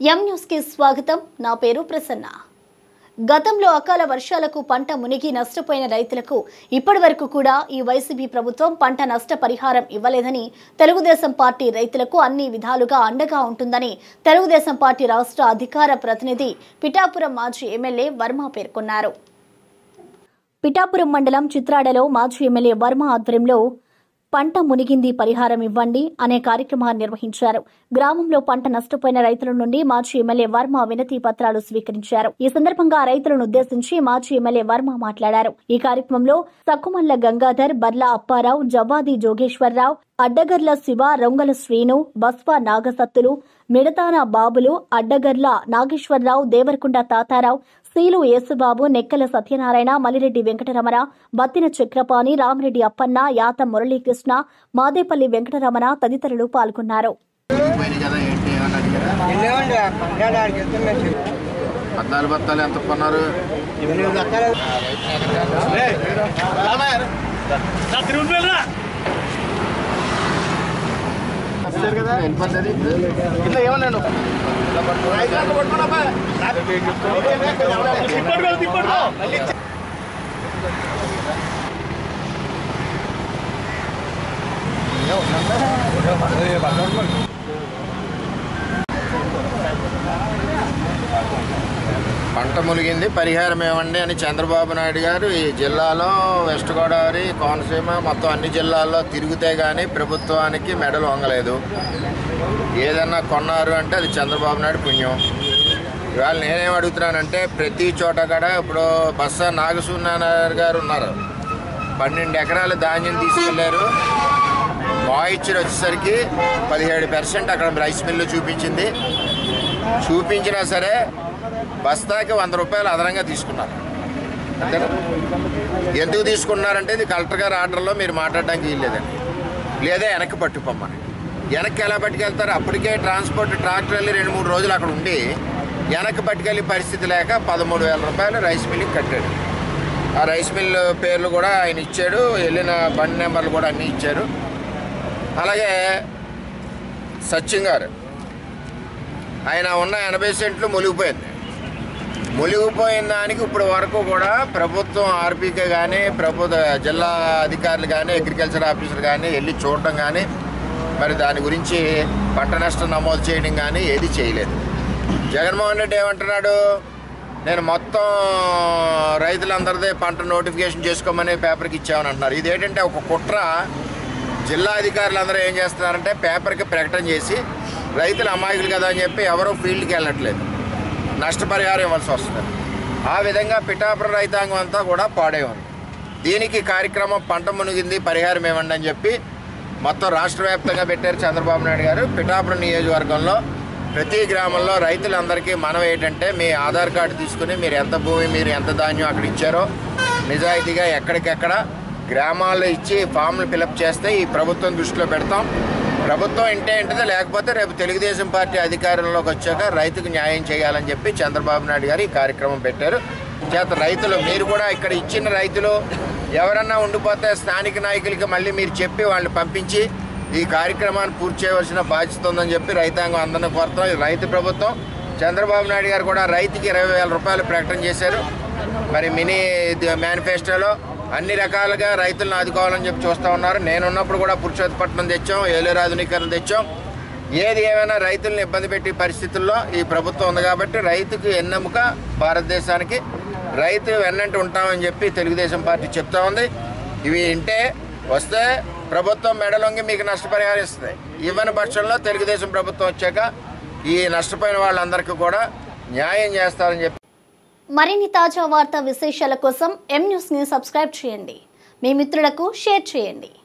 ఎం న్యూస్కి స్వాగతం నా పేరు ప్రసన్న గతంలో అకాల వర్షాలకు పంట మునిగి నష్టపోయిన రైతులకు ఇప్పటి వరకు కూడా ఈ వైసీపీ ప్రభుత్వం పంట నష్ట పరిహారం ఇవ్వలేదని తెలుగుదేశం పార్టీ రైతులకు అన్ని విధాలుగా అండగా ఉంటుందని తెలుగుదేశం పార్టీ రాష్ట్ర అధికార ప్రతినిధి పిఠాపురం మాజీ ఎమ్మెల్యే వర్మ పేర్కొన్నారు పిఠాపురం మండలం చిత్రాడలో మాజీ ఎమ్మెల్యే వర్మ ఆధ్వర్యంలో పంట మునిగింది పరిహారం ఇవ్వండి అనే కార్యక్రమాన్ని నిర్వహించారు గ్రామంలో పంట నష్టపోయిన రైతుల నుండి మాజీ ఎమ్మెల్యే వర్మ వినతి పత్రాలు స్వీకరించారు ఈ సందర్భంగా రైతులను ఉద్దేశించి మాజీ ఎమ్మెల్యే వర్మ మాట్లాడారు ఈ కార్యక్రమంలో సక్కుమల్ల గంగాధర్ బర్లా అప్పారావు జవాది జోగేశ్వరరావు అడ్డగర్ల శివ రొంగల శ్రీను బస్వా నాగసత్తులు మిడతాన బాబులు అడ్డగర్ల నాగేశ్వరరావు దేవరకుండ తాతారావు సీలు యేసుబాబు నెక్కల సత్యనారాయణ మలిరెడ్డి వెంకటరమణ బత్తిన చక్రపాణి రామరెడ్డి అప్పన్న యాత మురళీకృష్ణ మాదేపల్లి వెంకటరమణ తదితరులు పాల్గొన్నారు పోయినాయి కదా ఏంటి అని అడిగారా ఎన్నేమండి పంచాడు ఆడికి వెళ్తున్నాను బత్తాలు బత్తాలు ఎంత కొన్నారు ఎనిమిది లక్షలు వెళ్ళిపోతుంది ఇప్పుడు ఏమన్నాను పంట మునిగింది పరిహారం ఇవ్వండి అని చంద్రబాబు నాయుడు గారు ఈ జిల్లాలో వెస్ట్ గోదావరి కోనసీమ మొత్తం అన్ని జిల్లాల్లో తిరిగితే కానీ ప్రభుత్వానికి మెడలు వంగలేదు ఏదన్నా కొన్నారు అంటే అది చంద్రబాబు నాయుడు పుణ్యం ఇవాళ నేనేం అడుగుతున్నానంటే ప్రతి చోట కూడా ఇప్పుడు బస్సా నాగసూర్యనారాయణ గారు ఉన్నారు పన్నెండు ఎకరాల ధాన్యం తీసుకెళ్లారు మాయిచ్చర్ వచ్చేసరికి పదిహేడు పర్సెంట్ అక్కడ రైస్ మిల్లు చూపించింది చూపించినా సరే బస్తాకి వంద రూపాయలు అదనంగా తీసుకున్నారు అంతేనా ఎందుకు తీసుకున్నారంటే ఇది కలెక్టర్ గారి ఆర్డర్లో మీరు మాట్లాడడానికి వీల్లేదండి లేదా వెనక్కి పట్టుకోమని వెనక్కి ఎలా పట్టుకెళ్తారు అప్పటికే ట్రాన్స్పోర్ట్ ట్రాక్టర్ వెళ్ళి రెండు మూడు రోజులు అక్కడ ఉండి వెనక్కి పట్టుకెళ్ళే పరిస్థితి లేక పదమూడు వేల రూపాయలు రైస్ మిల్కి కట్టాడు ఆ రైస్ మిల్ పేర్లు కూడా ఆయన ఇచ్చాడు వెళ్ళిన బండి నెంబర్లు కూడా అన్నీ ఇచ్చారు అలాగే సచిన్ గారు ఆయన ఉన్న ఎనభై సెంట్లు మునిగిపోయింది మునిగిపోయిన దానికి ఇప్పుడు వరకు కూడా ప్రభుత్వం ఆర్పీకే కానీ ప్రభుత్వ జిల్లా అధికారులు కానీ అగ్రికల్చర్ ఆఫీసర్ కానీ వెళ్ళి చూడడం కానీ మరి దాని గురించి పంట నష్టం నమోదు చేయడం కానీ ఏది చేయలేదు జగన్మోహన్ రెడ్డి ఏమంటున్నాడు నేను మొత్తం రైతులందరిదే పంట నోటిఫికేషన్ చేసుకోమని పేపర్కి ఇచ్చామని అంటున్నారు ఇదేంటంటే ఒక కుట్ర జిల్లా అధికారులు అందరూ ఏం చేస్తున్నారంటే పేపర్కి ప్రకటన చేసి రైతులు అమాయకులు కదా అని చెప్పి ఎవరూ ఫీల్డ్కి వెళ్ళట్లేదు నష్టపరిహారం ఇవ్వాల్సి వస్తుంది ఆ విధంగా పిఠాపురం రైతాంగం అంతా కూడా పాడే ఉంది దీనికి కార్యక్రమం పంట మునిగింది పరిహారం ఇవ్వండి అని చెప్పి మొత్తం రాష్ట్ర వ్యాప్తంగా పెట్టారు చంద్రబాబు నాయుడు గారు పిఠాపురం నియోజకవర్గంలో ప్రతి గ్రామంలో రైతులందరికీ మనం ఏంటంటే మీ ఆధార్ కార్డు తీసుకుని మీరు ఎంత భూమి మీరు ఎంత ధాన్యం అక్కడ ఇచ్చారో నిజాయితీగా ఎక్కడికెక్కడ గ్రామాల్లో ఇచ్చి ఫామ్లు ఫిలప్ చేస్తే ఈ ప్రభుత్వం దృష్టిలో పెడతాం ప్రభుత్వం ఇంటే ఏంటిదో లేకపోతే రేపు తెలుగుదేశం పార్టీ అధికారంలోకి వచ్చాక రైతుకు న్యాయం చేయాలని చెప్పి చంద్రబాబు నాయుడు గారు ఈ కార్యక్రమం పెట్టారు చేత రైతులు మీరు కూడా ఇక్కడ ఇచ్చిన రైతులు ఎవరన్నా ఉండిపోతే స్థానిక నాయకులకి మళ్ళీ మీరు చెప్పి వాళ్ళని పంపించి ఈ కార్యక్రమాన్ని పూర్తి చేయవలసిన బాధ్యత ఉందని చెప్పి రైతాంగం అందరినీ కోరుతాం ఇది రైతు ప్రభుత్వం చంద్రబాబు నాయుడు గారు కూడా రైతుకి ఇరవై వేల రూపాయలు ప్రకటన చేశారు మరి మినీ ది- మేనిఫెస్టోలో అన్ని రకాలుగా రైతులను ఆదుకోవాలని చెప్పి చూస్తూ ఉన్నారు నేనున్నప్పుడు కూడా పురుషోత్పట్నం తెచ్చాం ఏలేరు ఆధునీకరణ తెచ్చాం ఏది ఏమైనా రైతులను ఇబ్బంది పెట్టే పరిస్థితుల్లో ఈ ప్రభుత్వం ఉంది కాబట్టి రైతుకు ఎన్నెముక భారతదేశానికి రైతు వెన్నంటి ఉంటామని చెప్పి తెలుగుదేశం పార్టీ చెప్తా ఉంది ఇవి వింటే వస్తే ప్రభుత్వం మెడలొంగి మీకు నష్టపరిహారం ఇస్తుంది ఇవ్వని పక్షంలో తెలుగుదేశం ప్రభుత్వం వచ్చాక ఈ నష్టపోయిన వాళ్ళందరికీ కూడా న్యాయం చేస్తారని చెప్పి మరిన్ని తాజా వార్తా విశేషాల కోసం ఎం న్యూస్ని సబ్స్క్రైబ్ చేయండి మీ మిత్రులకు షేర్ చేయండి